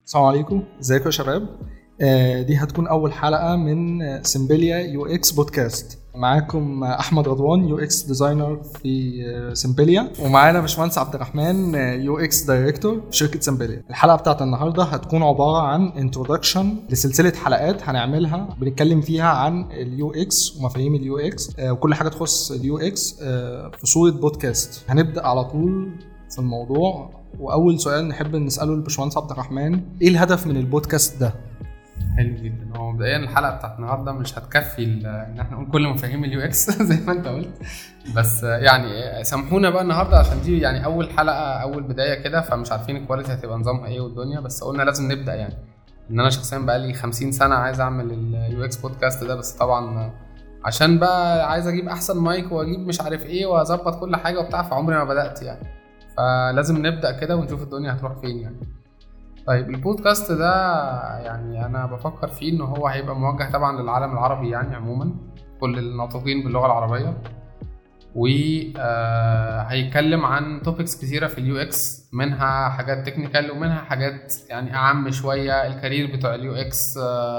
السلام عليكم ازيكم يا شباب آه، دي هتكون اول حلقه من سيمبليا يو اكس بودكاست معاكم احمد رضوان يو اكس ديزاينر في آه، سيمبليا ومعانا باشمهندس عبد الرحمن يو اكس دايركتور في شركه سيمبليا الحلقه بتاعت النهارده هتكون عباره عن انترودكشن لسلسله حلقات هنعملها بنتكلم فيها عن اليو اكس ومفاهيم اليو اكس وكل حاجه تخص اليو اكس في صوره بودكاست هنبدا على طول في الموضوع واول سؤال نحب نساله للباشمهندس عبد الرحمن ايه الهدف من البودكاست ده حلو جدا هو مبدئيا الحلقه بتاعت النهارده مش هتكفي ال- ان احنا نقول كل مفاهيم اليو اكس زي ما انت قلت بس يعني سامحونا بقى النهارده عشان دي يعني اول حلقه اول بدايه كده فمش عارفين الكواليتي هتبقى نظامها ايه والدنيا بس قلنا لازم نبدا يعني ان انا شخصيا بقى لي 50 سنه عايز اعمل اليو اكس بودكاست ده بس طبعا عشان بقى عايز اجيب احسن مايك واجيب مش عارف ايه واظبط كل حاجه وبتاع فعمري ما بدات يعني فلازم نبدا كده ونشوف الدنيا هتروح فين يعني طيب البودكاست ده يعني انا بفكر فيه ان هو هيبقى موجه طبعا للعالم العربي يعني عموما كل الناطقين باللغه العربيه وهيتكلم عن توبكس كتيره في اليو اكس منها حاجات تكنيكال ومنها حاجات يعني اعم شويه الكارير بتوع اليو اكس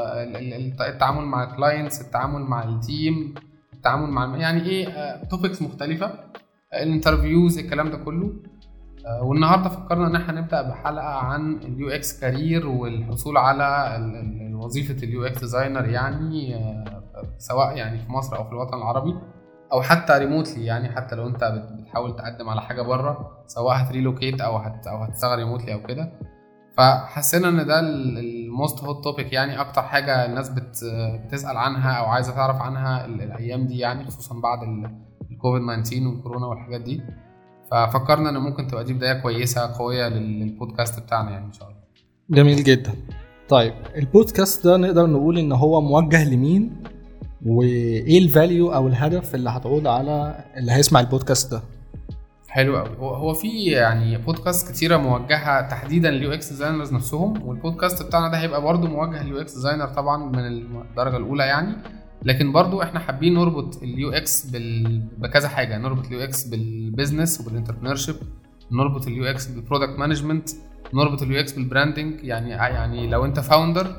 التعامل مع الكلاينتس التعامل مع التيم التعامل مع الم- يعني ايه توبكس مختلفه الانترفيوز الكلام ده كله آه، والنهارده فكرنا ان احنا نبدا بحلقه عن اليو اكس كارير والحصول على ال- ال- وظيفه اليو اكس ديزاينر يعني آه، سواء يعني في مصر او في الوطن العربي او حتى ريموتلي يعني حتى لو انت بت- بتحاول تقدم على حاجه بره سواء هتريلوكيت او هت او هتشتغل ريموتلي او كده فحسينا ان ده الموست هوت توبيك يعني اكتر حاجه الناس بت بتسال عنها او عايزه تعرف عنها ال- الايام دي يعني خصوصا بعد ال- الكوفيد 19 والكورونا والحاجات دي ففكرنا ان ممكن تبقى دي بدايه كويسه قويه لل- للبودكاست بتاعنا يعني ان شاء الله جميل جدا طيب البودكاست ده نقدر نقول ان هو موجه لمين وايه الفاليو او الهدف اللي هتعود على اللي هيسمع البودكاست ده حلو قوي هو هو في يعني بودكاست كتيره موجهه تحديدا لليو اكس ديزاينرز نفسهم والبودكاست بتاعنا ده هيبقى برضو موجه لليو اكس ديزاينر طبعا من الدرجه الاولى يعني لكن برضو احنا حابين نربط اليو اكس بال... بكذا حاجه نربط اليو اكس بالبيزنس وبالانتربرينورشيب نربط اليو اكس بالبرودكت مانجمنت نربط اليو اكس بالبراندنج يعني يعني لو انت فاوندر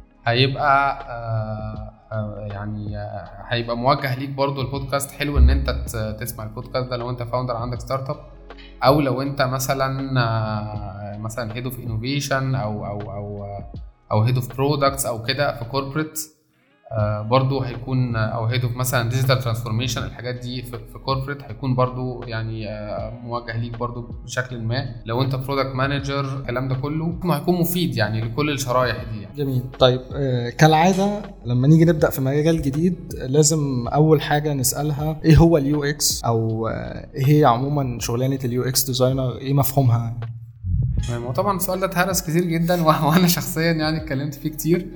هيبقى آه آه، يعني آه، هيبقى موجه ليك برضو البودكاست حلو ان انت ت- تسمع البودكاست ده لو انت فاوندر عندك ستارت اب او لو انت مثلا آه، مثلا هيد اوف انوفيشن او او او او هيد اوف برودكتس او كده في كوربريت برضو هيكون او هيد اوف مثلا ديجيتال ترانسفورميشن الحاجات دي في في كوربريت هيكون برضو يعني آه، موجه ليك برضو بشكل ما لو انت برودكت مانجر الكلام ده كله هيكون مفيد يعني لكل الشرايح دي يعني. جميل طيب آه، كالعاده لما نيجي نبدا في مجال جديد لازم اول حاجه نسالها ايه هو اليو اكس او آه، ايه هي عموما شغلانه اليو اكس ديزاينر ايه مفهومها تمام هو طبعا السؤال ده اتهرس كتير جدا و- وانا شخصيا يعني اتكلمت فيه كتير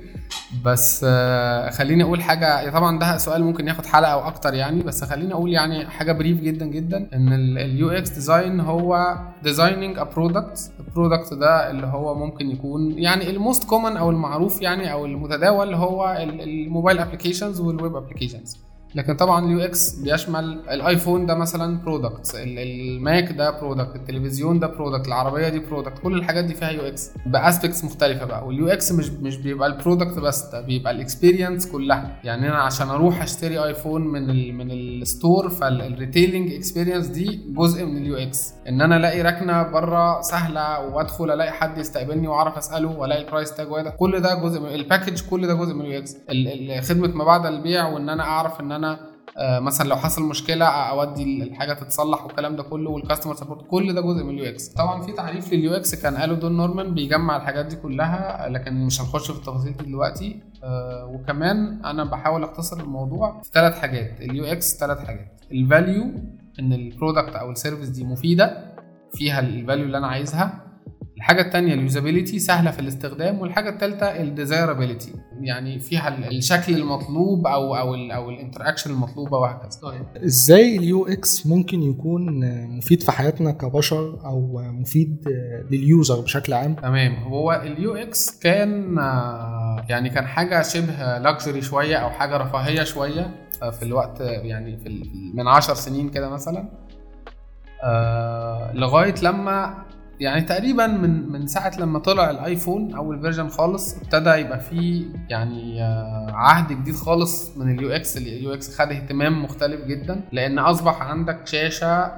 بس آه، خليني اقول حاجه طبعا ده سؤال ممكن ياخد حلقه او اكتر يعني بس خليني اقول يعني حاجه بريف جدا جدا ان اليو اكس ديزاين هو ديزايننج ا برودكت البرودكت ده اللي هو ممكن يكون يعني الموست كومن او المعروف يعني او المتداول هو ال- الموبايل ابلكيشنز والويب ابلكيشنز لكن طبعا اليو اكس بيشمل الايفون ده مثلا برودكت الماك ده برودكت التلفزيون ده برودكت العربيه دي برودكت كل الحاجات دي فيها يو اكس باسبكتس مختلفه بقى واليو اكس مش مش بيبقى البرودكت بس ده بيبقى الاكسبيرينس كلها يعني انا عشان اروح اشتري ايفون من ال من الستور فالريتيلنج اكسبيرينس دي جزء من اليو اكس ان انا الاقي ركنه بره سهله وادخل الاقي حد يستقبلني واعرف اساله والاقي البرايس تاج وده كل ده جزء من الباكج كل ده جزء من اليو اكس خدمه ما بعد البيع وان انا اعرف ان انا آه، مثلا لو حصل مشكله اودي الحاجه تتصلح والكلام ده كله والكاستمر سبورت كل ده جزء من اليو اكس طبعا في تعريف لليو اكس كان قاله دون نورمان بيجمع الحاجات دي كلها لكن مش هنخش في التفاصيل دي دلوقتي آه، وكمان انا بحاول اختصر الموضوع في ثلاث حاجات اليو اكس ثلاث حاجات الفاليو ان البرودكت او السيرفيس دي مفيده فيها الفاليو اللي انا عايزها الحاجة التانية اليوزابيليتي سهلة في الاستخدام والحاجة التالتة الديزايرابيليتي يعني فيها ال- الشكل المطلوب او او ال او الانتراكشن المطلوبة وهكذا طيب ازاي اليو اكس ممكن يكون آه، مفيد في حياتنا كبشر او آه، مفيد آه، لليوزر بشكل عام تمام هو اليو اكس كان آه، يعني كان حاجة شبه لاكجري شوية او حاجة رفاهية شوية آه، في الوقت يعني في ال- من عشر سنين كده مثلا آه، لغاية لما يعني تقريبا من من ساعه لما طلع الايفون اول فيرجن خالص ابتدى يبقى فيه يعني آه، عهد جديد خالص من اليو اكس اليو اكس خد اهتمام مختلف جدا لان اصبح عندك شاشه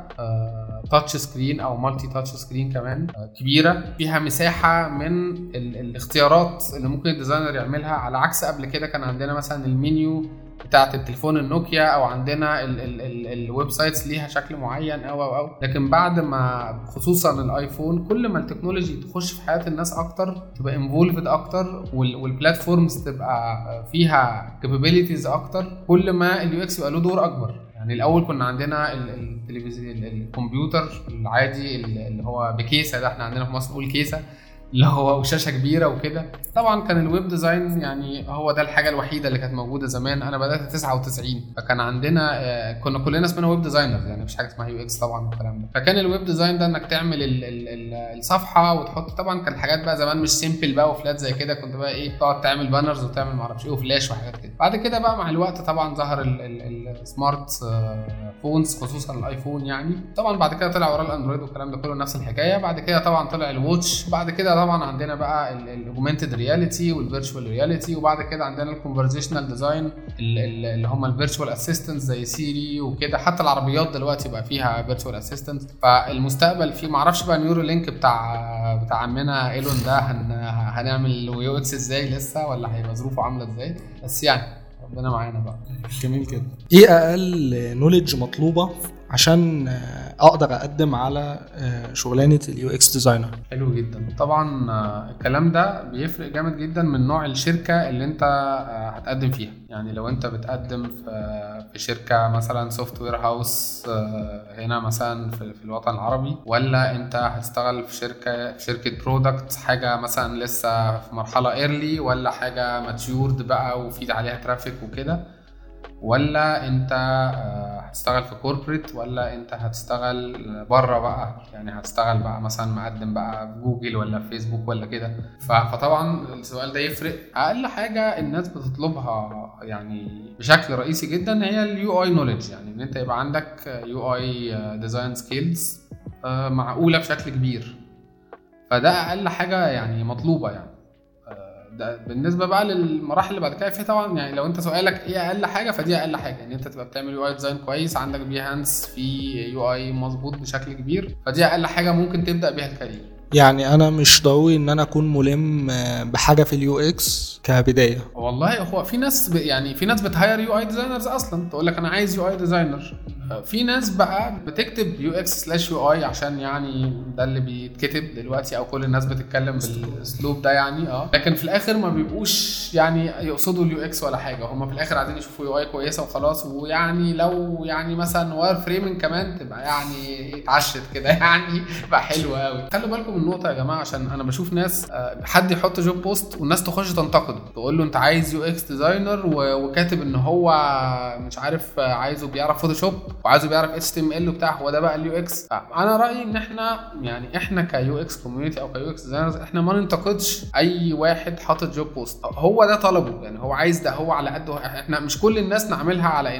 تاتش سكرين او مالتي تاتش سكرين كمان آه، كبيره فيها مساحه من ال- الاختيارات اللي ممكن الديزاينر يعملها على عكس قبل كده كان عندنا مثلا المنيو بتاعه التليفون النوكيا او عندنا ال- ال- ال- الويب سايتس ليها شكل معين او او او لكن بعد ما خصوصا الايفون كل ما التكنولوجي تخش في حياه الناس اكتر تبقى انفولفد اكتر وال- والبلاتفورمز تبقى فيها كابابيلتيز اكتر كل ما اليو اكس يبقى له دور اكبر يعني الاول كنا عندنا ال- التلفزيون ال- الكمبيوتر العادي ال- اللي هو بكيسه ده احنا عندنا في مصر نقول كيسه اللي هو وشاشه كبيره وكده طبعا كان الويب ديزاين يعني هو ده الحاجه الوحيده اللي كانت موجوده زمان انا بدات 99 فكان عندنا آه، كنا كلنا اسمنا ويب ديزاينرز يعني مفيش حاجه اسمها يو اكس طبعا والكلام ده فكان الويب ديزاين ده انك تعمل ال ال ال الصفحه وتحط طبعا كان حاجات بقى زمان مش سيمبل بقى وفلات زي كده كنت بقى ايه تقعد تعمل بانرز وتعمل معرفش ايه وفلاش وحاجات كده بعد كده بقى مع الوقت طبعا ظهر السمارت فونز خصوصا الايفون يعني طبعا بعد كده طلع وراه الاندرويد والكلام ده كله نفس الحكايه بعد كده طبعا طلع الواتش بعد كده طبعا عندنا بقى الاوجمانتد رياليتي والفيرتشوال رياليتي وبعد كده عندنا الكونفرزيشنال ديزاين اللي هم الفيرتشوال اسيستنتس زي سيري وكده حتى العربيات دلوقتي بقى فيها فيرتشوال اسيستنتس فالمستقبل فيه معرفش بقى نيورو لينك بتاع بتاع عمنا ايلون ده هن هنعمل يو اكس ازاي لسه ولا هيبقى ظروفه عامله ازاي بس يعني ربنا معانا بقى جميل جدا ايه اقل نوليدج مطلوبه عشان آه، اقدر اقدم على آه، شغلانه اليو اكس ديزاينر حلو جدا طبعا آه، الكلام ده بيفرق جامد جدا من نوع الشركه اللي انت آه، هتقدم فيها يعني لو انت بتقدم في في شركه مثلا سوفت وير هاوس هنا مثلا في في الوطن العربي ولا انت هتشتغل في شركه في شركه برودكت حاجه مثلا لسه في مرحله ايرلي ولا حاجه ماتيورد بقى وفي عليها ترافيك وكده ولا انت آه، هتشتغل في كوربريت ولا انت هتشتغل بره بقى يعني هتشتغل بقى مثلا مقدم بقى في جوجل ولا في فيسبوك ولا كده ف- فطبعا السؤال ده يفرق اقل حاجه الناس بتطلبها يعني بشكل رئيسي جدا هي اليو اي نوليدج يعني ان انت يبقى عندك يو اي ديزاين سكيلز معقوله بشكل كبير فده اقل حاجه يعني مطلوبه يعني آه، ده بالنسبه بقى للمراحل اللي بعد كده في طبعا يعني لو انت سؤالك ايه اقل حاجه فدي اقل حاجه ان انت تبقى بتعمل يو اي ديزاين كويس عندك بيهانس في يو اي مظبوط بشكل كبير فدي اقل حاجه ممكن تبدا بيها الكارير يعني انا مش ضروري ان انا اكون ملم آه، بحاجه في اليو اكس كبدايه والله هو في ناس ب... يعني في ناس بتهاير يو اي ديزاينرز اصلا تقول لك انا عايز يو اي ديزاينر في ناس بقى بتكتب يو اكس سلاش يو اي عشان يعني ده اللي بيتكتب دلوقتي او كل الناس بتتكلم بالاسلوب ده يعني اه لكن في الاخر ما بيبقوش يعني يقصدوا اليو اكس ولا حاجه هم في الاخر عايزين يشوفوا يو اي كويسه وخلاص ويعني لو يعني مثلا واير فريمنج كمان تبقى يعني اتعشت كده يعني تبقى حلوه قوي خلوا بالكم من النقطه يا جماعه عشان انا بشوف ناس آه، حد يحط جوب بوست والناس تخش تنتقده تقول له انت عايز يو اكس ديزاينر وكاتب ان هو مش عارف آه، عايزه بيعرف فوتوشوب وعايزه بيعرف اتش تي ام ال وبتاع هو ده بقى اليو اكس انا رايي ان احنا يعني احنا كيو اكس كوميونتي او كيو اكس ديزاينرز احنا ما ننتقدش اي واحد حاطط جوب بوست هو ده طلبه يعني هو عايز ده هو على قده احنا مش كل الناس نعملها على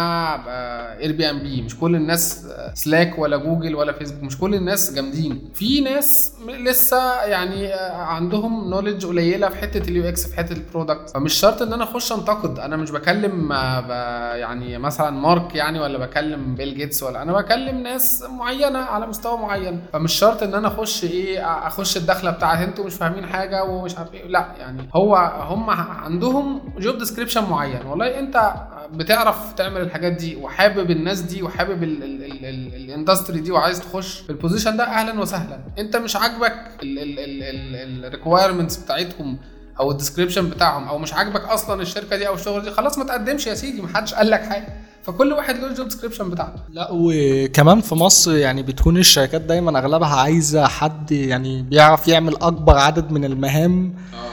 انها اير بي ام بي مش كل الناس سلاك ولا جوجل ولا فيسبوك مش كل الناس جامدين في ناس لسه يعني آه، عندهم نوليدج قليله في حته اليو اكس في حته البرودكت فمش شرط ان انا اخش انتقد انا مش بكلم آه، ب- يعني مثلا مارك يعني ولا بكلم بيل جيتس ولا انا بكلم ناس معينه على مستوى معين فمش شرط ان انا اخش ايه اخش الدخله بتاعت انتوا مش فاهمين حاجه ومش عارف ايه لا يعني هو هم عندهم جوب ديسكريبشن معين والله انت بتعرف تعمل الحاجات دي وحابب الناس دي وحابب ال- ال- ال- ال- الاندستري دي وعايز تخش في البوزيشن ده اهلا وسهلا انت مش عاجبك الريكوايرمنتس بتاعتهم او الديسكريبشن بتاعهم او مش عاجبك اصلا الشركه دي او الشغل دي خلاص ما تقدمش يا سيدي محدش قال لك حاجه فكل واحد له الجوب ديسكريبشن بتاعته لا وكمان في مصر يعني بتكون الشركات دايما اغلبها عايزه حد يعني بيعرف يعمل اكبر عدد من المهام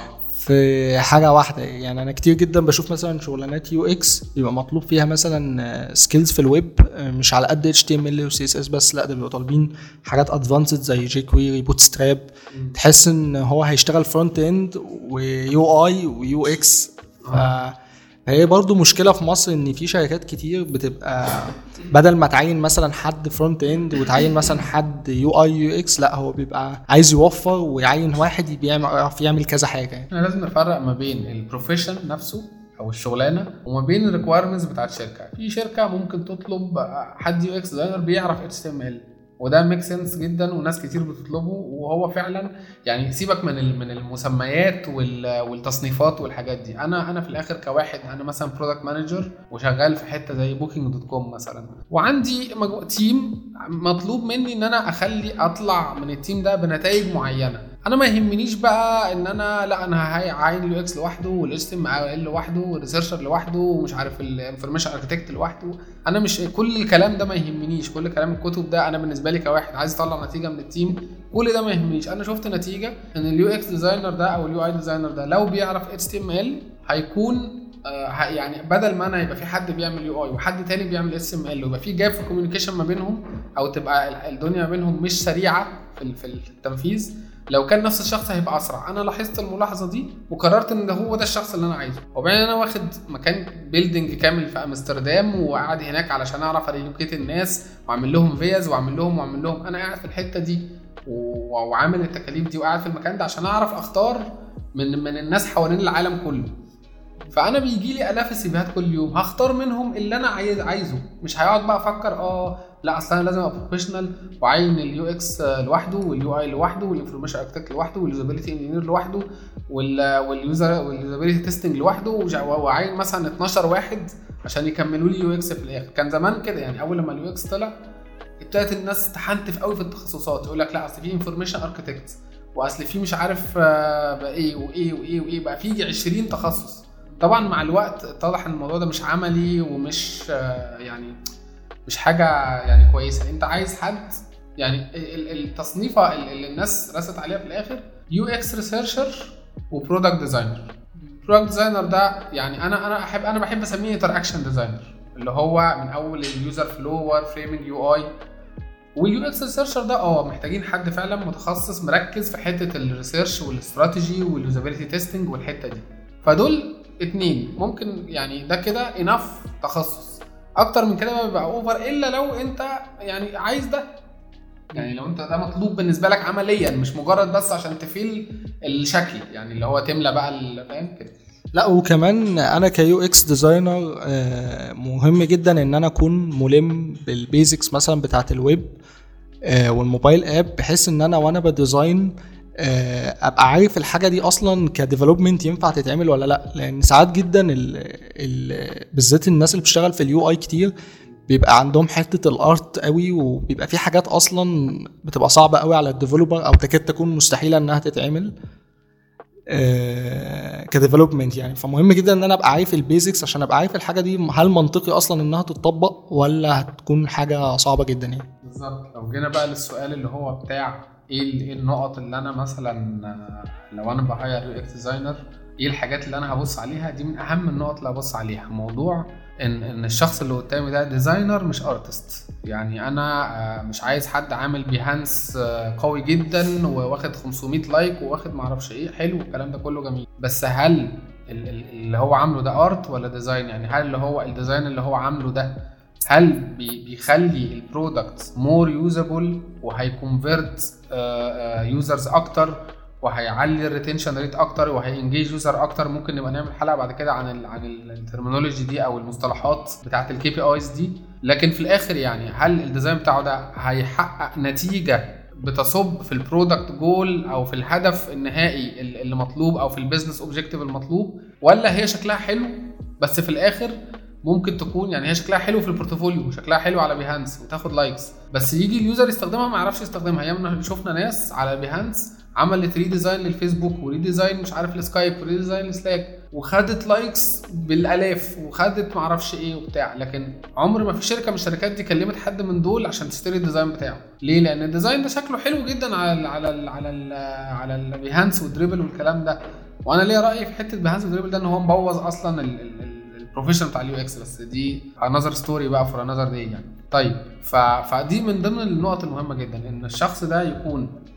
في حاجه واحده يعني انا كتير جدا بشوف مثلا شغلانات يو اكس بيبقى مطلوب فيها مثلا سكيلز في الويب آه، مش على قد اتش تي ام ال وسي اس اس بس لا ده بيبقوا طالبين حاجات ادفانسد زي جي كويري بوت ستراب تحس ان هو هيشتغل فرونت اند ويو اي ويو اكس ف هي برضو مشكله في مصر ان في شركات كتير بتبقى بدل ما تعين مثلا حد فرونت اند وتعين مثلا حد يو اي يو اكس لا هو بيبقى عايز يوفر ويعين واحد بيعمل يعرف يعمل كذا حاجه يعني. احنا لازم نفرق ما بين البروفيشن نفسه او الشغلانه وما بين الريكويرمنتس بتاعت الشركه في شركه ممكن تطلب حد يو اكس ديزاينر بيعرف اتش تي ام ال وده ميك سنس جدا وناس كتير بتطلبه وهو فعلا يعني سيبك من من المسميات والتصنيفات والحاجات دي انا انا في الاخر كواحد انا مثلا برودكت مانجر وشغال في حته زي بوكينج دوت كوم مثلا وعندي تيم مطلوب مني ان انا اخلي اطلع من التيم ده بنتائج معينه انا ما يهمنيش بقى ان انا لا انا هعين اليو اكس لوحده والاس ام ال لوحده والريسيرشر لوحده ومش عارف الانفورميشن اركتكت لوحده انا مش كل الكلام ده ما يهمنيش كل كلام الكتب ده انا بالنسبه لي كواحد عايز اطلع نتيجه من التيم كل ده ما يهمنيش انا شفت نتيجه ان اليو اكس ديزاينر ده او اليو اي ديزاينر ده لو بيعرف اتش تي ام ال هيكون آه يعني بدل ما انا يبقى في حد بيعمل يو اي وحد تاني بيعمل اس ام ال ويبقى في جاب في الكوميونيكيشن ما بينهم او تبقى الدنيا ما بينهم مش سريعه في في التنفيذ لو كان نفس الشخص هيبقى اسرع انا لاحظت الملاحظه دي وقررت ان ده هو ده الشخص اللي انا عايزه وبعدين انا واخد مكان بيلدينج كامل في امستردام وقاعد هناك علشان اعرف اريلوكيت الناس واعمل لهم فيز واعمل لهم واعمل لهم انا قاعد في الحته دي وعامل التكاليف دي وقاعد في المكان ده عشان اعرف اختار من من الناس حوالين العالم كله فانا بيجي لي الاف السيفيهات كل يوم هختار منهم اللي انا عايز عايزه مش هيقعد بقى افكر اه لا اصل انا لازم ابقى بروفيشنال وعين اليو اكس لوحده واليو اي لوحده والانفورميشن اركتكت لوحده واليوزابيلتي انجينير لوحده واليوزر واليوزابيلتي تيستنج لوحده وعين مثلا 12 واحد عشان يكملوا لي يو اكس في الاخر كان زمان كده يعني اول لما اليو اكس طلع ابتدت الناس تحنتف قوي في التخصصات يقول لك لا اصل في انفورميشن اركتكت واصل في مش عارف بقى ايه وايه وايه وايه بقى في 20 تخصص طبعا مع الوقت اتضح ان الموضوع ده مش عملي ومش يعني مش حاجه يعني كويسه انت عايز حد يعني التصنيفه اللي الناس رست عليها في الاخر يو اكس ريسيرشر وبرودكت ديزاينر برودكت ديزاينر ده يعني انا انا احب انا بحب اسميه انتر اكشن ديزاينر اللي هو من اول اليوزر فلو وار فريمنج يو اي واليو اكس ريسيرشر ده اه محتاجين حد فعلا متخصص مركز في حته الريسيرش والاستراتيجي واليوزابيلتي تيستنج والحته دي فدول اتنين ممكن يعني ده كده انف تخصص اكتر من كده ما بيبقى اوفر الا لو انت يعني عايز ده يعني لو انت ده مطلوب بالنسبه لك عمليا مش مجرد بس عشان تفيل الشكل يعني اللي هو تملى بقى فاهم كده لا وكمان انا كيو اكس ديزاينر مهم جدا ان انا اكون ملم بالبيزكس مثلا بتاعه الويب والموبايل اب بحيث ان انا وانا بديزاين ابقى عارف الحاجه دي اصلا كديفلوبمنت ينفع تتعمل ولا لا لان ساعات جدا ال ال بالذات الناس اللي بتشتغل في اليو اي كتير بيبقى عندهم حته الارت قوي وبيبقى في حاجات اصلا بتبقى صعبه قوي على الديفلوبر او تكاد تكون مستحيله انها تتعمل آه كديفلوبمنت يعني فمهم جدا ان انا ابقى عارف البيزكس عشان ابقى عارف الحاجه دي هل منطقي اصلا انها تتطبق ولا هتكون حاجه صعبه جدا يعني بالظبط لو جينا بقى للسؤال اللي هو بتاع ايه النقط اللي انا مثلا لو انا بهاير يو اكس ديزاينر ايه الحاجات اللي انا هبص عليها دي من اهم النقط اللي هبص عليها موضوع ان ان الشخص اللي قدامي ده ديزاينر مش ارتست يعني انا مش عايز حد عامل بيهانس قوي جدا واخد 500 لايك واخد معرفش ايه حلو الكلام ده كله جميل بس هل اللي هو عامله ده ارت ولا ديزاين يعني هل اللي هو الديزاين اللي هو عامله ده هل بيخلي البرودكت مور يوزابل وهيكونفيرت يوزرز اكتر وهيعلي الريتنشن ريت اكتر وهينجيج يوزر اكتر ممكن نبقى نعمل حلقه بعد كده عن ال عن الترمينولوجي دي او المصطلحات بتاعه الكي بي ايز دي لكن في الاخر يعني هل الديزاين بتاعه ده هيحقق نتيجه بتصب في البرودكت جول او في الهدف النهائي اللي مطلوب او في البيزنس اوبجيكتيف المطلوب ولا هي شكلها حلو بس في الاخر ممكن تكون يعني هي شكلها حلو في البورتفوليو شكلها حلو على بيهانس وتاخد لايكس بس يجي اليوزر يستخدمها ما يعرفش يستخدمها ياما شفنا ناس على بيهانس عملت ريديزاين للفيسبوك وريديزاين مش عارف لسكايب وريديزاين لسلاك وخدت لايكس بالالاف وخدت معرفش ايه وبتاع لكن عمر ما في شركه من الشركات دي كلمت حد من دول عشان تشتري الديزاين بتاعه ليه لان الديزاين ده شكله حلو جدا على ال على ال على ال على البيهانس والدريبل والكلام ده وانا ليا راي في حته بيهانس والدريبل ده ان هو مبوظ اصلا ال ال البروفيشن بتاع اليو اكس بس دي انذر ستوري بقى فور انذر داي يعني طيب ف... فدي من ضمن النقط المهمه جدا ان الشخص ده يكون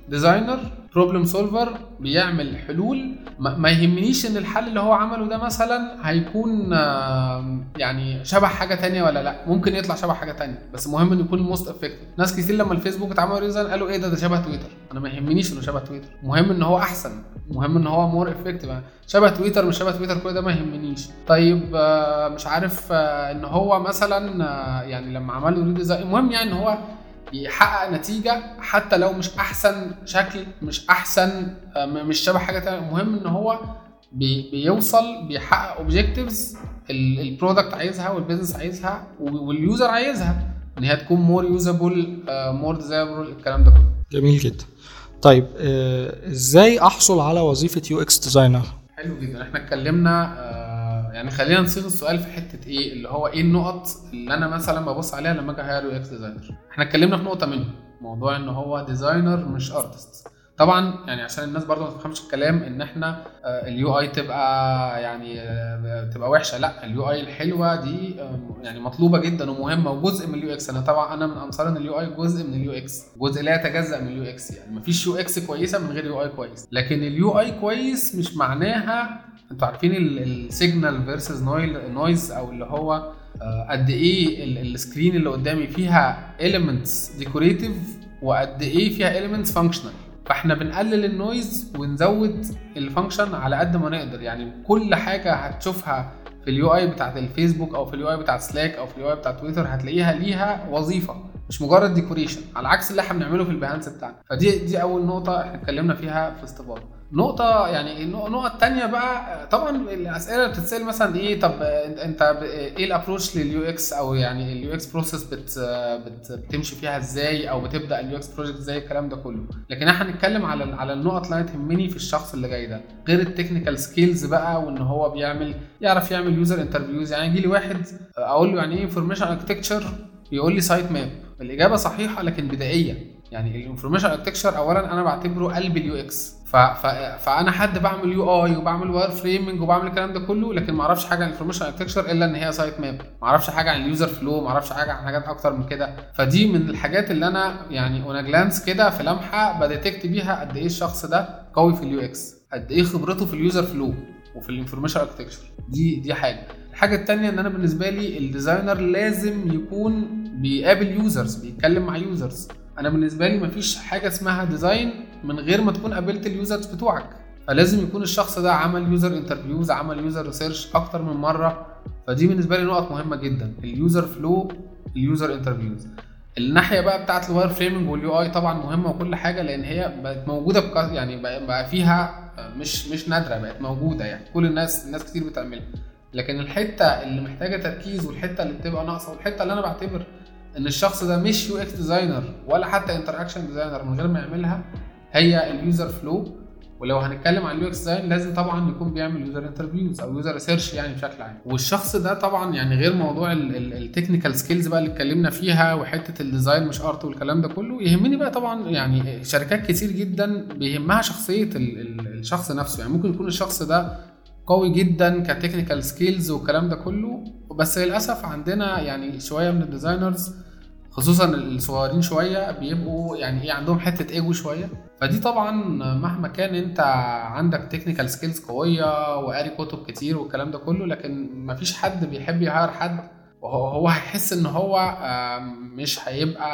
ديزاينر بروبلم سولفر بيعمل حلول ما ما يهمنيش ان الحل اللي هو عمله ده مثلا هيكون آم، يعني شبه حاجه تانية ولا لا ممكن يطلع شبه حاجه تانية بس المهم انه يكون موست افكتيف ناس كتير لما الفيسبوك اتعمل ريزن قالوا ايه ده ده شبه تويتر انا ما يهمنيش انه شبه تويتر المهم ان هو احسن المهم ان هو مور افكتيف شبه تويتر مش شبه تويتر كل ده ما يهمنيش طيب آه، مش عارف آه، ان هو مثلا آه، يعني لما عملوا ريديزاين المهم يعني ان هو يحقق نتيجه حتى لو مش احسن شكل مش احسن آه، م- مش شبه حاجه تانية المهم ان هو بي بيوصل بيحقق اوبجيكتيفز البرودكت عايزها والبيزنس عايزها و- واليوزر عايزها ان هي تكون مور يوزابل مور ديزايربل الكلام ده كله جميل جدا طيب آه، ازاي احصل على وظيفه يو اكس ديزاينر حلو جدا احنا اتكلمنا آه، يعني خلينا نصيغ السؤال في حته ايه اللي هو ايه النقط اللي انا مثلا ببص عليها لما اجي هاير يو اكس ديزاينر احنا اتكلمنا في نقطه منهم موضوع ان هو ديزاينر مش ارتست طبعا يعني عشان الناس برضو ما تفهمش الكلام ان احنا اليو اي تبقى يعني آه، تبقى وحشه لا اليو اي الحلوه دي آه، يعني مطلوبه جدا ومهمه وجزء من اليو اكس انا طبعا انا من انصار ان اليو اي جزء من اليو اكس جزء لا يتجزا من اليو اكس يعني مفيش يو اكس كويسه من غير يو اي كويس لكن اليو اي كويس مش معناها انتوا عارفين السيجنال فيرسز نويز او اللي هو آه، قد ايه ال- السكرين اللي قدامي فيها elements ديكوريتيف وقد ايه فيها elements فانكشنال فاحنا بنقلل النويز ونزود الفانكشن على قد ما نقدر يعني كل حاجه هتشوفها في اليو اي بتاعت الفيسبوك او في اليو اي بتاعت سلاك او في اليو اي بتاعت تويتر هتلاقيها ليها وظيفه مش مجرد ديكوريشن على عكس اللي احنا بنعمله في البيهانس بتاعنا فدي دي اول نقطه احنا اتكلمنا فيها في استفاضه نقطة يعني النق- النقطة التانية بقى طبعا الأسئلة اللي بتتسأل مثلا إيه طب أنت- أنت ب- إيه الأبروش لليو إكس أو يعني اليو إكس بروسيس بت بت بتمشي فيها إزاي أو بتبدأ اليو إكس بروجكت إزاي الكلام ده كله لكن إحنا هنتكلم على على النقط اللي أنا تهمني في الشخص اللي جاي ده غير التكنيكال سكيلز بقى وإن هو بيعمل يعرف يعمل يوزر انترفيوز يعني يجي لي واحد أقول له يعني إيه انفورميشن اركتكتشر يقول لي سايت ماب الاجابه صحيحه لكن بدائيه يعني الانفورميشن اركتكشر اولا انا بعتبره قلب اليو اكس ف... ف... فانا حد بعمل يو اي وبعمل واير فريمنج وبعمل الكلام ده كله لكن ما اعرفش حاجه عن الانفورميشن اركتكشر الا ان هي سايت ماب ما اعرفش حاجه عن اليوزر فلو ما اعرفش حاجه عن حاجات اكتر من كده فدي من الحاجات اللي انا يعني اون جلانس كده في لمحه بديتكت بيها قد ايه الشخص ده قوي في اليو اكس قد ايه خبرته في اليوزر فلو وفي الانفورميشن اركتكشر دي دي حاجه الحاجه التانية ان انا بالنسبه لي الديزاينر لازم يكون بيقابل يوزرز بيتكلم مع يوزرز انا بالنسبه لي مفيش حاجه اسمها ديزاين من غير ما تكون قابلت اليوزرز بتوعك فلازم يكون الشخص ده عمل يوزر انترفيوز عمل يوزر ريسيرش اكتر من مره فدي بالنسبه لي نقط مهمه جدا اليوزر فلو اليوزر انترفيوز الناحيه بقى بتاعت الواير فريمنج واليو اي طبعا مهمه وكل حاجه لان هي بقت موجوده بك... يعني بقى بقى فيها مش مش نادره بقت موجوده يعني كل الناس الناس كتير بتعملها لكن الحته اللي محتاجه تركيز والحته اللي بتبقى ناقصه والحته اللي انا بعتبر ان الشخص ده مش يو اكس ديزاينر ولا حتى انتر اكشن ديزاينر من غير ما يعملها هي اليوزر فلو ولو هنتكلم عن اليو اكس ديزاين لازم طبعا يكون بيعمل يوزر انترفيوز او يوزر ريسيرش يعني بشكل عام والشخص ده طبعا يعني غير موضوع التكنيكال سكيلز بقى اللي اتكلمنا فيها وحته الديزاين مش ارت والكلام ده كله يهمني بقى طبعا يعني شركات كتير جدا بيهمها شخصيه ال- ال- الشخص نفسه يعني ممكن يكون الشخص ده قوي جدا كتكنيكال سكيلز والكلام ده كله بس للاسف عندنا يعني شويه من الديزاينرز خصوصا الصغيرين شويه بيبقوا يعني ايه عندهم حته ايجو شويه فدي طبعا مهما كان انت عندك تكنيكال سكيلز قويه وقاري كتب كتير والكلام ده كله لكن مفيش حد بيحب يهاير حد وهو هو هيحس ان هو آه، مش هيبقى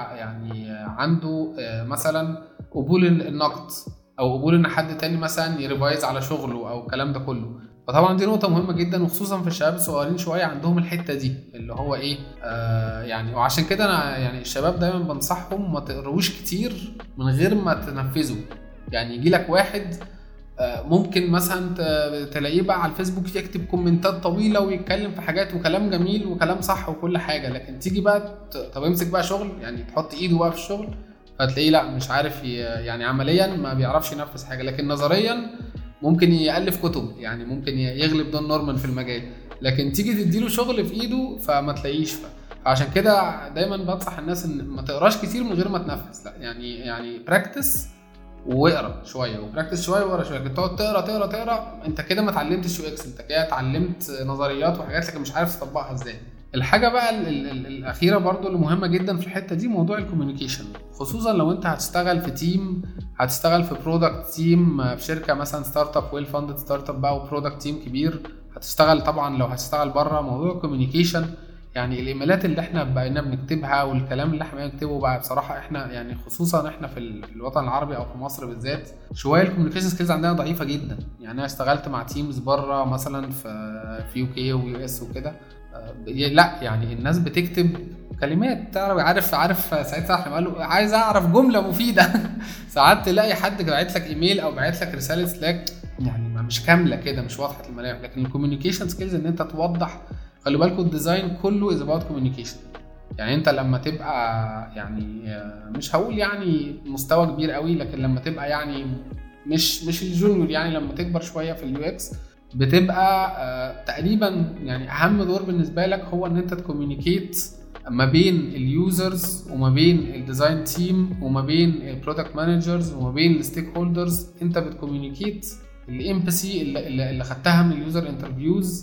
يعني عنده آه، مثلا قبول النقد او قبول ان حد تاني مثلا يريفايز على شغله او الكلام ده كله فطبعا دي نقطة مهمة جدا وخصوصا في الشباب الصغيرين شوية عندهم الحتة دي اللي هو ايه آه يعني وعشان كده انا يعني الشباب دايما بنصحهم ما تقروش كتير من غير ما تنفذوا يعني يجي لك واحد آه، ممكن مثلا ت- تلاقيه بقى على الفيسبوك يكتب كومنتات طويله ويتكلم في حاجات وكلام جميل وكلام صح وكل حاجه لكن تيجي بقى ت- طب امسك بقى شغل يعني تحط ايده بقى في الشغل فتلاقيه لا مش عارف ي- يعني عمليا ما بيعرفش ينفذ حاجه لكن نظريا ممكن يالف كتب يعني ممكن ي- يغلب دون نورمان في المجال لكن تيجي تديله شغل في ايده فما تلاقيش ف- فعشان كده دايما بنصح الناس ان ما تقراش كتير من غير ما تنفذ لا يعني يعني براكتس واقرا شويه وبراكتس شويه واقرا شويه لكن تقعد تقرا تقرا تقرا انت كده ما اتعلمتش يو اكس انت كده اتعلمت نظريات وحاجات لكن مش عارف تطبقها ازاي الحاجه بقى ال ال ال الاخيره برضو اللي مهمه جدا في الحته دي موضوع الكوميونيكيشن خصوصا لو انت هتشتغل في تيم هتشتغل في برودكت تيم في شركه مثلا ستارت اب ويل فاندد ستارت اب بقى وبرودكت تيم كبير هتشتغل طبعا لو هتشتغل بره موضوع الكوميونيكيشن يعني الايميلات اللي احنا بقينا بنكتبها والكلام اللي احنا بنكتبه بقى بصراحه احنا يعني خصوصا احنا في الوطن العربي او في مصر بالذات شويه الكوميونيكيشن سكيلز عندنا ضعيفه جدا يعني انا اشتغلت مع تيمز بره مثلا في في يو كي ويو اس وكده لا يعني الناس بتكتب كلمات تعرف عارف عارف ساعتها احنا قال له عايز اعرف جمله مفيده ساعات تلاقي حد باعت لك ايميل او باعت لك رساله سلاك يعني مش كامله كده مش واضحه الملامح لكن الكوميونيكيشن سكيلز ان انت توضح خلي بالكم الديزاين كله از اباوت كوميونيكيشن يعني انت لما تبقى يعني مش هقول يعني مستوى كبير قوي لكن لما تبقى يعني مش مش الجونيور يعني لما تكبر شويه في اليو اكس بتبقى آه تقريبا يعني اهم دور بالنسبه لك هو ان انت تكوميونيكيت ما بين اليوزرز وما بين الديزاين تيم وما بين البرودكت مانجرز وما بين الستيك هولدرز انت بتكوميونيكيت الامباثي اللي, اللي خدتها من اليوزر انترفيوز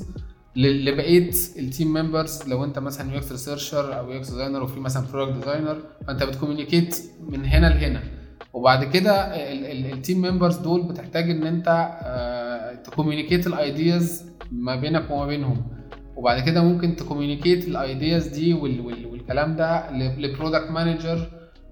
لبقيه التيم ممبرز لو انت مثلا يو اكس ريسيرشر او يو اكس ديزاينر وفي مثلا برودكت ديزاينر فانت بتكوميونيكيت من هنا لهنا وبعد كده التيم ممبرز دول بتحتاج ان انت تكوميونيكيت الايدياز ما بينك وما بينهم وبعد كده ممكن تكوميونيكيت الايدياز دي والكلام ده لبرودكت مانجر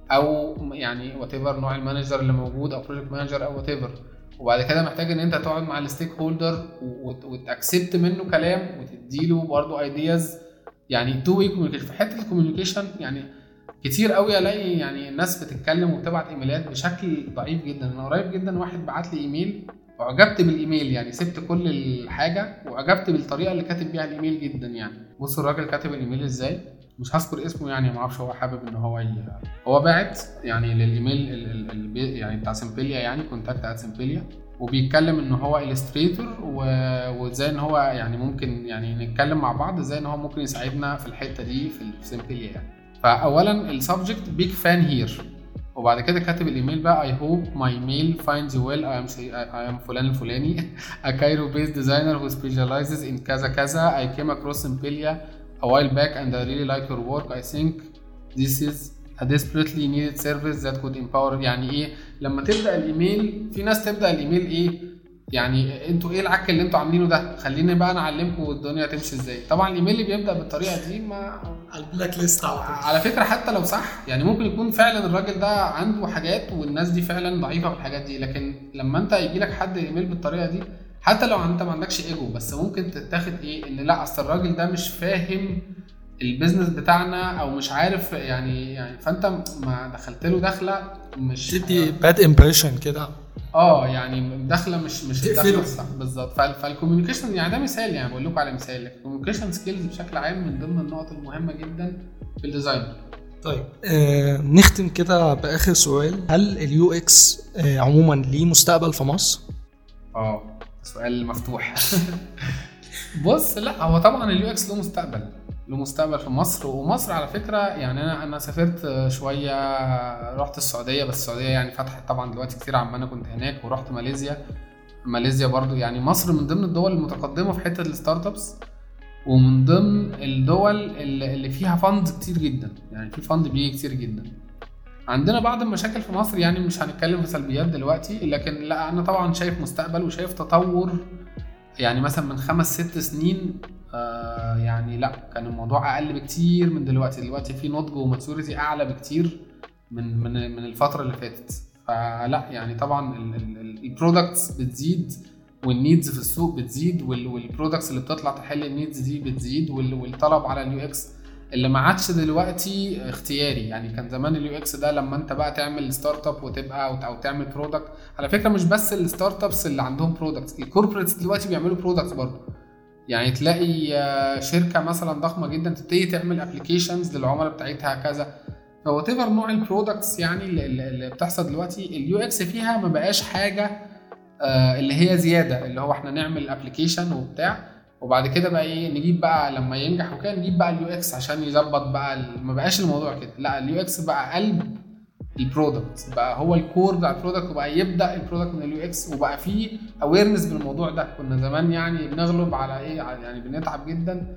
او يعني وات ايفر نوع المانجر اللي موجود او بروجكت مانجر او وات ايفر وبعد كده محتاج ان انت تقعد مع الستيك هولدر وتاكسبت منه كلام وتديله برضه ايدياز يعني تو واي كوميونيكيشن في حته الكوميونيكيشن يعني كتير قوي الاقي يعني الناس بتتكلم وبتبعت ايميلات بشكل ضعيف جدا انا قريب جدا واحد بعت لي ايميل وعجبت بالايميل يعني سبت كل الحاجه وعجبت بالطريقه اللي كاتب بيها الايميل جدا يعني بص الراجل كاتب الايميل ازاي مش هذكر اسمه يعني ما اعرفش هو حابب ان هو ي... هو باعت يعني للايميل ال... ال... ال... يعني بتاع سمبليا يعني كونتاكت ات سمبليا وبيتكلم ان هو الستريتور و... وازاي ان هو يعني ممكن يعني نتكلم مع بعض ازاي ان هو ممكن يساعدنا في الحته دي في سمبليا يعني فاولا السبجكت بيج فان هير وبعد كده كاتب الايميل بقى I hope my mail finds you well I am I am فلان الفلاني a Cairo based designer who specializes in كذا كذا I came across Simpelia a while back and I really like your work I think this is a desperately needed service that could empower يعني ايه لما تبدا الايميل في ناس تبدا الايميل ايه يعني انتوا ايه العك اللي انتوا عاملينه ده خليني بقى انا اعلمكم الدنيا تمشي ازاي طبعا الايميل اللي بيبدا بالطريقه دي ما على البلاك ليست على طول على فكره حتى لو صح يعني ممكن يكون فعلا الراجل ده عنده حاجات والناس دي فعلا ضعيفه في الحاجات دي لكن لما انت يجي لك حد ايميل بالطريقه دي حتى لو انت ما عندكش ايجو بس ممكن تتاخد ايه ان لا اصل الراجل ده مش فاهم البيزنس بتاعنا او مش عارف يعني يعني فانت ما دخلت له دخله مش تدي باد امبريشن كده اه يعني داخله مش مش تقفله. الدخله الصح بالظبط فال- فالكوميونيكيشن يعني ده مثال يعني بقول لكم على مثال الكوميونيكيشن سكيلز بشكل عام من ضمن النقط المهمه جدا في الديزاين طيب آه نختم كده باخر سؤال هل اليو اكس آه عموما ليه مستقبل في مصر؟ اه سؤال مفتوح بص لا هو طبعا اليو اكس له مستقبل له مستقبل في مصر ومصر على فكره يعني انا انا سافرت شويه رحت السعوديه بس السعوديه يعني فتحت طبعا دلوقتي كتير عما انا كنت هناك ورحت ماليزيا ماليزيا برضو يعني مصر من ضمن الدول المتقدمه في حته الستارت ابس ومن ضمن الدول اللي اللي فيها فند كتير جدا يعني في فند بيجي كتير جدا عندنا بعض المشاكل في مصر يعني مش هنتكلم في سلبيات دلوقتي لكن لا انا طبعا شايف مستقبل وشايف تطور يعني مثلا من خمس ست سنين آه يعني لا كان الموضوع اقل بكتير من دلوقتي دلوقتي في نضج وماتوريتي اعلى بكتير من من من الفتره اللي فاتت فلا يعني طبعا البرودكتس بتزيد والنيدز في السوق بتزيد والبرودكتس اللي بتطلع تحل النيدز دي بتزيد وال- والطلب على اليو اكس اللي ما عادش دلوقتي اختياري يعني كان زمان اليو اكس ده لما انت بقى تعمل ستارت اب وتبقى او او تعمل برودكت على فكره مش بس الستارت ابس اللي عندهم برودكتس الكوربريتس دلوقتي بيعملوا برودكتس برضه يعني تلاقي آه، شركه مثلا ضخمه جدا تبتدي تعمل ابلكيشنز للعملاء بتاعتها كذا فوات ايفر نوع البرودكتس يعني اللي- اللي اللي بتحصل دلوقتي اليو اكس فيها ما بقاش حاجه آه، اللي هي زياده اللي هو احنا نعمل ابلكيشن وبتاع وبعد كده بقى ايه نجيب بقى لما ينجح وكده نجيب بقى اليو اكس عشان يظبط بقى ال- ما بقاش الموضوع كده لا اليو اكس بقى قلب البرودكت بقى هو الكور بتاع البرودكت وبقى يبدا البرودكت من اليو اكس وبقى فيه اويرنس بالموضوع ده كنا زمان يعني بنغلب على ايه على- يعني بنتعب جدا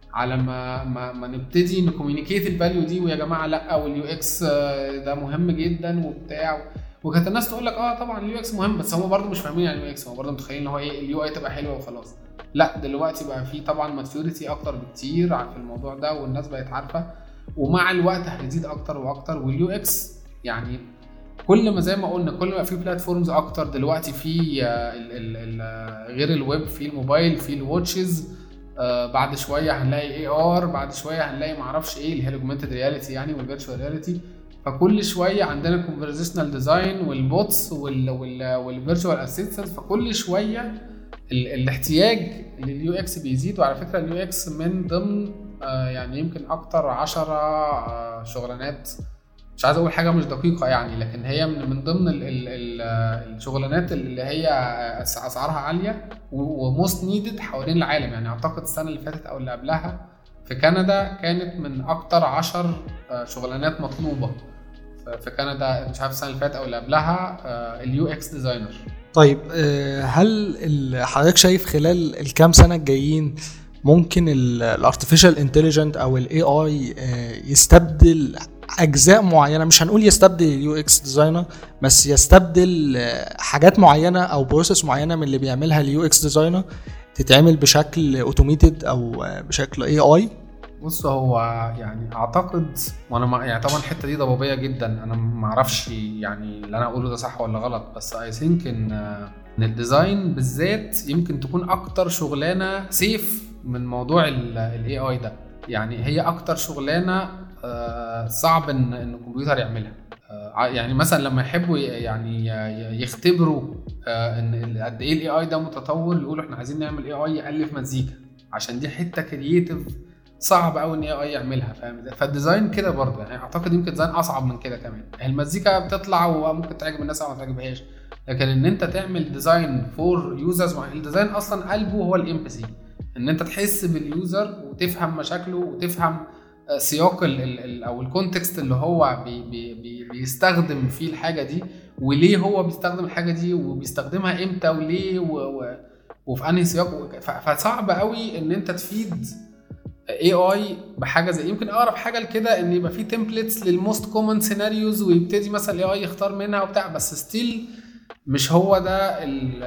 على ما ما, ما نبتدي نكوميونيكيت الفاليو دي ويا جماعه لا واليو اكس ده مهم جدا وبتاع وكانت الناس تقول لك اه طبعا اليو اكس مهم بس هم برضه مش فاهمين يعني اليو اكس هم برضه متخيلين ان هو ايه اليو اي تبقى حلوه وخلاص لا دلوقتي بقى في طبعا ماتيوريتي اكتر بكتير في الموضوع ده والناس بقت عارفه ومع الوقت هيزيد اكتر واكتر واليو اكس يعني كل ما زي ما قلنا كل ما في بلاتفورمز اكتر دلوقتي في ال ال ال غير الويب في الموبايل في الواتشز آه بعد شويه هنلاقي اي ار بعد شويه هنلاقي معرفش ايه اللي هي الاوجمانتد رياليتي يعني والفيرتشوال رياليتي فكل شويه عندنا كونفرزيشنال ديزاين والبوتس والفيرتشوال اسيستنت فكل شويه ال الاحتياج لليو اكس بيزيد وعلى فكره اليو اكس من ضمن آه يعني يمكن اكتر 10 آه شغلانات مش عايز اقول حاجه مش دقيقه يعني لكن هي من من ضمن ال ال ال الشغلانات اللي هي اسعارها عاليه وموست نيدد حوالين العالم يعني اعتقد السنه اللي فاتت او اللي قبلها في كندا كانت من اكتر عشر شغلانات مطلوبه في كندا مش عارف السنه اللي فاتت او اللي قبلها اليو اكس ديزاينر طيب هل حضرتك شايف خلال الكام سنه الجايين ممكن الارتفيشال انتليجنت او الاي اي يستبدل اجزاء معينه مش هنقول يستبدل اليو اكس ديزاينر بس يستبدل حاجات معينه او بروسيس معينه من اللي بيعملها اليو اكس ديزاينر تتعمل بشكل اوتوميتد او بشكل اي اي بص هو يعني اعتقد وانا ما يعني طبعا الحته دي ضبابيه جدا انا ما اعرفش يعني اللي انا اقوله ده صح ولا غلط بس اي ثينك ان ان الديزاين بالذات يمكن تكون اكتر شغلانه سيف من موضوع الاي اي ده يعني هي اكتر شغلانه صعب ان ان الكمبيوتر يعملها يعني مثلا لما يحبوا يعني يختبروا ان قد ايه الاي اي ده متطور يقولوا احنا عايزين نعمل اي اي يالف مزيكا عشان دي حته كرييتيف صعب قوي ان اي اي يعملها فاهم فالديزاين كده برضه يعني اعتقد يمكن ديزاين اصعب من كده كمان المزيكا بتطلع وممكن تعجب الناس او ما تعجبهاش لكن ان انت تعمل ديزاين فور يوزرز الديزاين اصلا قلبه هو الامباثي ان انت تحس باليوزر وتفهم مشاكله وتفهم سياق ال ال او الكونتكست اللي هو بي بي بي بيستخدم فيه الحاجه دي وليه هو بيستخدم الحاجه دي وبيستخدمها امتى وليه و و وفي انهي سياق فصعب قوي ان انت تفيد اي اي بحاجه زي يمكن اقرب حاجه لكده ان يبقى في تمبلتس للموست كومن سيناريوز ويبتدي مثلا الاي اي يختار منها وبتاع بس ستيل مش هو ده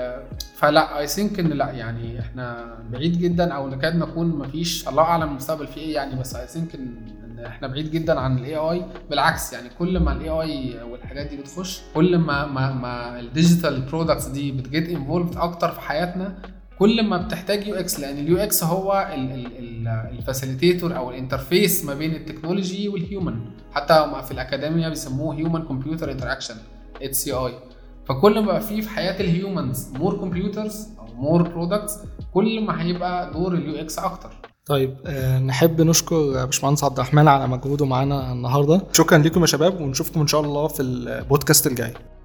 فلا اي ثينك ان لا يعني احنا بعيد جدا او نكاد نكون مفيش الله اعلم المستقبل فيه ايه يعني بس اي ثينك ان احنا بعيد جدا عن الاي اي بالعكس يعني كل ما الاي اي والحاجات دي بتخش كل ما ما ما الديجيتال برودكتس دي بتجيت انفولد اكتر في حياتنا كل ما بتحتاج يو اكس لان اليو اكس هو الفاسيليتيتور او الانترفيس ما بين التكنولوجي والهيومن حتى في الاكاديميا بيسموه هيومن كمبيوتر انتراكشن اتش سي اي فكل ما في في حياه الهيومنز مور كمبيوترز او مور برودكتس كل ما هيبقى دور اليو اكس اكتر طيب أه نحب نشكر باشمهندس عبد الرحمن على مجهوده معانا النهارده شكرا لكم يا شباب ونشوفكم ان شاء الله في البودكاست الجاي